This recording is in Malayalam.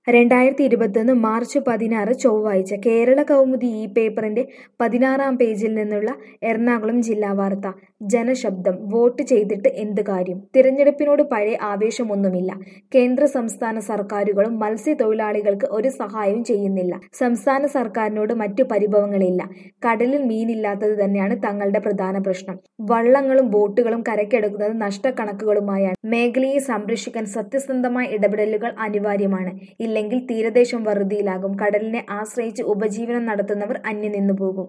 രണ്ടായിരത്തി ഇരുപത്തൊന്ന് മാർച്ച് പതിനാറ് ചൊവ്വാഴ്ച കേരള കൗമുദി ഈ പേപ്പറിന്റെ പതിനാറാം പേജിൽ നിന്നുള്ള എറണാകുളം ജില്ലാ വാർത്ത ജനശബ്ദം വോട്ട് ചെയ്തിട്ട് എന്ത് കാര്യം തിരഞ്ഞെടുപ്പിനോട് പഴയ ആവേശമൊന്നുമില്ല കേന്ദ്ര സംസ്ഥാന സർക്കാരുകളും മത്സ്യത്തൊഴിലാളികൾക്ക് ഒരു സഹായവും ചെയ്യുന്നില്ല സംസ്ഥാന സർക്കാരിനോട് മറ്റു പരിഭവങ്ങളില്ല കടലിൽ മീനില്ലാത്തത് തന്നെയാണ് തങ്ങളുടെ പ്രധാന പ്രശ്നം വള്ളങ്ങളും ബോട്ടുകളും കരയ്ക്കെടുക്കുന്നത് നഷ്ടക്കണക്കുകളുമായാണ് മേഖലയെ സംരക്ഷിക്കാൻ സത്യസന്ധമായ ഇടപെടലുകൾ അനിവാര്യമാണ് ഇല്ലെങ്കിൽ തീരദേശം വറുതിയിലാകും കടലിനെ ആശ്രയിച്ച് ഉപജീവനം നടത്തുന്നവർ അന്യം നിന്നു പോകും